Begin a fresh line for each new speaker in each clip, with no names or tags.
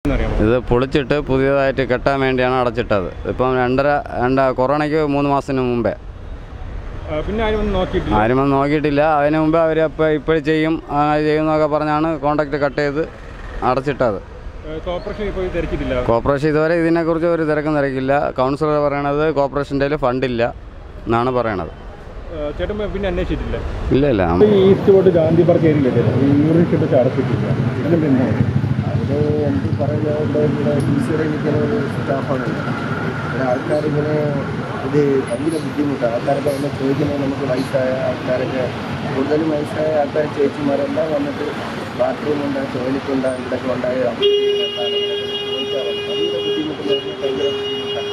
അറിയാമോ
ഇത് പൊളിച്ചിട്ട് പുതിയതായിട്ട് കെട്ടാൻ വേണ്ടിയാണ് അടച്ചിട്ടത് ഇപ്പം രണ്ടര രണ്ട് കൊറോണയ്ക്ക് മൂന്ന് മാസത്തിന് മുമ്പേ
ആ, പിന്നെ ആരും ഒന്നും നോക്കിയിട്ടില്ല
ആരും ഒന്നും നോക്കിയിട്ടില്ല അതിന് മുമ്പ് അവർ അപ്പോൾ ഇപ്പോഴും ചെയ്യും ആ, ചെയ്യുന്നതൊക്കെ പറഞ്ഞാണ് കോൺട്രാക്ട് കട്ട് ചെയ്ത് അടച്ചിട്ടത്
കോർപ്പറേഷൻ ഇപ്പോൾ ഇത് തിരക്കിയിട്ടില്ല
കോർപ്പറേഷൻ ഇതുവരെ ഇതിനെക്കുറിച്ച് ഒരു തിരക്കും തിരക്കില്ല കൗൺസിലർ പറയണത് കോർപ്പറേഷൻ്റെ ഫണ്ടില്ല എന്നാണ് പറയണത്
ആ, ചേട്ടൻ പിന്നെ അന്വേഷിച്ചിട്ടില്ല
ഇല്ല ഇല്ല
ഈ ഈസ്റ്റ് റോഡ് ഗാന്ധി പാർക്ക് ഏരിയയിലല്ലേ ഈ യൂറിൻ ഷെഡ് വെച്ച് അടച്ചിട്ടില്ല ഇതിന് പിന്നെ
അത് എനിക്ക് പറയുന്നത് ഇവിടെ ടീച്ചറെ നിൽക്കുന്ന ഒരു സ്റ്റാഫാണ് ഇവിടെ ആൾക്കാർ ഇങ്ങനെ ഇത് ഭയങ്കര ബുദ്ധിമുട്ടാണ് ആൾക്കാരൊക്കെ വന്ന് ചോദിക്കുന്നത് നമുക്ക് വയസ്സായ ആൾക്കാരൊക്കെ കൂടുതലും വയസ്സായ ആൾക്കാർ ചേച്ചിമാരെല്ലാം വന്നിട്ട് ബാത്റൂം ഉണ്ട് ടോയ്ലറ്റ് ഉണ്ട് ഇവിടെയൊക്കെ ഉണ്ടായ ഭയങ്കര ബുദ്ധിമുട്ടുള്ള ഭയങ്കര ബുദ്ധിമുട്ടാണ്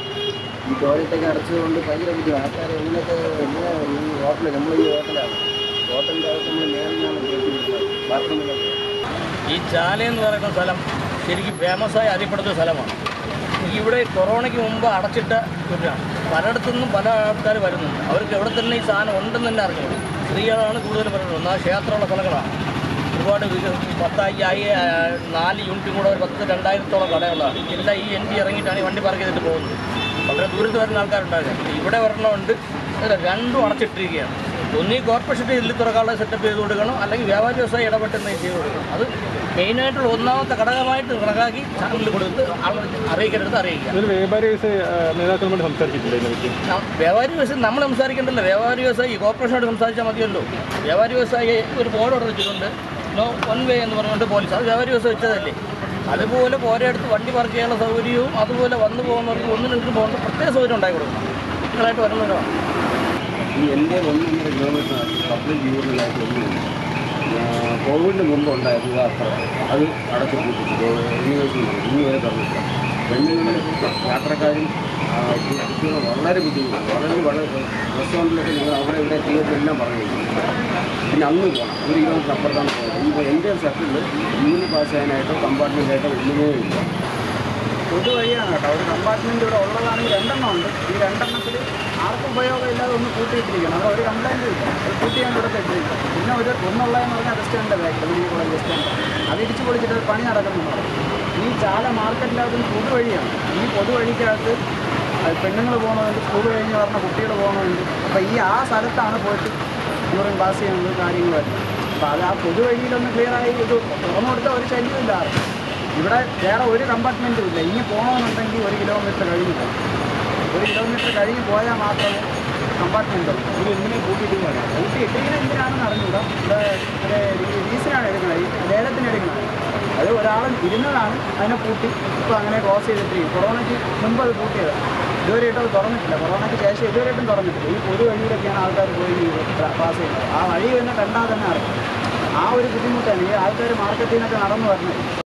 ഈ ടോയ്ലറ്റൊക്കെ അടച്ചതുകൊണ്ട് ഭയങ്കര ബുദ്ധിമുട്ട് ആൾക്കാർ എങ്ങനെയൊക്കെ എങ്ങനെ ഈ ഹോട്ടൽ നമ്മൾ ഈ ഹോട്ടലാണ് ഹോട്ടലിൻ്റെ അകത്ത് നമ്മൾ നേരിൽ നിന്നാണ് കേട്ടിരിക്കുന്നത് ബാത്റൂമിലൊക്കെ
ഈ ചാല എന്ന് പറയുന്ന സ്ഥലം ശരിക്കും ഫേമസായി അറിയപ്പെടുന്ന സ്ഥലമാണ് ഇവിടെ കൊറോണയ്ക്ക് മുമ്പ് അടച്ചിട്ട ഒരാണ് പലയിടത്തു നിന്നും പല ആൾക്കാർ വരുന്നുണ്ട് അവർക്ക് എവിടെ തന്നെ ഈ സാധനം ഉണ്ടെന്ന് തന്നെ അറിഞ്ഞു സ്ത്രീകളാണ് കൂടുതൽ പറയുന്നത് ഒന്നാ ക്ഷേത്രമുള്ള സ്ഥലങ്ങളാണ് ഒരുപാട് വിക- പത്തായി ആയി ആ, നാല് യൂണിറ്റും കൂടെ ഒരു പത്ത് രണ്ടായിരത്തോളം കടകളാണ് എല്ലാം ഈ എൻ ജി ഇറങ്ങിയിട്ടാണ് ഈ വണ്ടി പാർക്ക് ചെയ്തിട്ട് പോകുന്നത് വളരെ ദൂരത്ത് വരുന്ന ആൾക്കാരുണ്ടാകുക ഇവിടെ വരണമുണ്ട് രണ്ടും അടച്ചിട്ടിരിക്കുകയാണ് ഒന്നീ കോർപ്പറേഷൻ ഇതിൽ തുറക്കാനുള്ള സെറ്റപ്പ് ചെയ്ത് കൊടുക്കണം അല്ലെങ്കിൽ വ്യാപാരി വ്യവസായി ഇടപെട്ടെന്ന് ചെയ്ത് കൊടുക്കണം അത് മെയിനായിട്ടുള്ള ഒന്നാമത്തെ ഘടകമായിട്ട് കണക്കാക്കി ചാനലിൽ കൊടുത്ത് ആളുകൾ അറിയിക്കരുത് അറിയിക്കുക
ഇതിൽ വ്യാപാരി വ്യവസായ നേതാക്കളുമായിട്ട് സംസാരിച്ചിട്ടില്ല ഇതിനെപ്പറ്റി
ന- വ്യാപാരി വ്യവസായി നമ്മൾ സംസാരിക്കേണ്ടല്ലോ വ്യാപാരി വ്യവസായി കോർപ്പറേഷനോട് സംസാരിച്ചാൽ മതിയല്ലോ വ്യാപാരി വ്യവസായി ഒരു ബോർഡ് അവിടെ വെച്ചിട്ടുണ്ട് നോ വൺ വേ എന്ന് പറഞ്ഞുകൊണ്ട് പോലീസ് അത് വ്യാപാരി വ്യവസായി വെച്ചതല്ലേ അതുപോലെ പോരടുത്ത് വണ്ടി പാർക്ക് ചെയ്യാനുള്ള സൗകര്യവും അതുപോലെ വന്നു പോകുന്നവർക്ക് ഒന്നും രണ്ടും പോകുന്ന പ്രത്യേക സൗകര്യം ഉണ്ടാക്കി കൊടുക്കണം നിങ്ങളായിട്ട് വരുന്നവരാണ്
ഈ എൻ്റെ ഒന്നൊന്നര കിലോമീറ്റർ പബ്ലിക് യൂറിനായിട്ട് ഒന്നുമില്ല കോവിഡിന് മുമ്പ് ഉണ്ടായിരുന്നു അത്ര അത് അടച്ചു പൂട്ടിച്ചു ഇനി വരെ തുറന്നില്ല പെണ്ണുങ്ങൾ യാത്രക്കാരും ആ, കുട്ടികൾ വളരെ ബുദ്ധിമുട്ട് വളരെ വളരെ റെസ്റ്റോറൻറ്റിലൊക്കെ ഞങ്ങൾ അവിടെ ഇവിടെ തിയേറ്ററെല്ലാം പറഞ്ഞു പിന്നെ അങ്ങ് പോകണം ഒരു കിലോമീറ്റർ അപ്പുറത്താണ് പോകുന്നത് ഇപ്പോൾ എൻ്റെ സർക്കിളിൽ യൂണിറ്റ് പാസ് ചെയ്യാനായിട്ടോ കമ്പാർട്ട്മെൻ്റ് ആയിട്ടോ ഒന്നുമേ ഇല്ല
പൊതുവഴിയാണ് കേട്ടോ ഒരു കമ്പാർട്ട്മെന്റ് ഇവിടെ ഉള്ളതാണെങ്കിൽ രണ്ടെണ്ണം ഉണ്ട് ഈ രണ്ടെണ്ണത്തിൽ ആർക്കും ഉപയോഗം ഇല്ലാതെ ഒന്ന് കൂട്ടിയിട്ടിരിക്കണം അത് ഒരു കംപ്ലൈൻറ്റും ഇല്ല അത് കൂട്ടിയാണ് ഇവിടെ ഇട്ടിരിക്കുന്നത് പിന്നെ ഒരു ഒന്നുള്ളതെന്ന് പറഞ്ഞാൽ റെസ്റ്റോറൻറ്റ് ബാക്കിൽ മെഡിക്കൽ കോളേജ് റെസ്റ്റോറൻറ്റ് അത് ഇടിച്ചു പൊളിച്ചിട്ട് ഒരു പണി നടക്കുന്നുണ്ട് ഈ ചാല മാർക്കറ്റിനകത്ത് പൊതുവഴിയാണ് ഈ പൊതുവഴിക്കകത്ത് പെണ്ണുങ്ങൾ പോകുന്നതുണ്ട് സ്കൂൾ കഴിഞ്ഞ് പറഞ്ഞ കുട്ടികൾ പോകുന്നതുണ്ട് അപ്പോൾ ഈ ആ സ്ഥലത്താണ് പോയിട്ട് യൂറിൻ പാസ് ചെയ്യുന്നത് കാര്യങ്ങളൊക്കെ അപ്പോൾ അത് ആ പൊതുവഴിയിലൊന്ന് ക്ലിയറായി ഇത് തുറന്നു കൊടുത്താൽ ഒരു ശല്യമില്ല ആർക്കും ഇവിടെ വേറെ ഒരു കമ്പാർട്ട്മെൻറ്റും ഇല്ല ഇനി പോകണമെന്നുണ്ടെങ്കിൽ ഒരു കിലോമീറ്റർ കഴിഞ്ഞ് പോകും ഒരു കിലോമീറ്റർ കഴിഞ്ഞ് പോയാൽ മാത്രമേ കമ്പാർട്ട്മെൻ്റ് ഉള്ളൂ
ഇത് എന്തിനാ കൂട്ടിയിട്ടില്ല
ഊട്ടി ഇട്ടിങ്ങനെ എന്തിനാണെന്ന് അറിഞ്ഞൂടാ ഇവിടെ ഒരു ലീസിനാണ് എടുക്കുന്നത് ഈ ലേലത്തിന് എടുക്കുന്നത് അത് ഒരാൾ ഇരുന്നതാണ് അതിനെ പൂട്ടി ഇപ്പോൾ അങ്ങനെ ക്ലോസ് ചെയ്തിട്ടിരിക്കും കൊറോണയ്ക്ക് മുമ്പ് അത് പൂട്ടിയത് ഇതുവരെയായിട്ടും അത് തുറന്നിട്ടില്ല കൊറോണയ്ക്ക് ശേഷം ഇതുവരെയായിട്ടും തുറന്നിട്ടില്ല ഈ പൊതു വഴിയിലൊക്കെയാണ് ആൾക്കാർ പോയി പാസ് ചെയ്യുന്നത് ആ വഴി തന്നെ കണ്ടാൽ തന്നെ അറിയാം ആ ഒരു ബുദ്ധിമുട്ടാണ് ഈ ആൾക്കാർ മാർക്കറ്റിൽ നിന്നൊക്കെ നടന്നു വരുന്നത്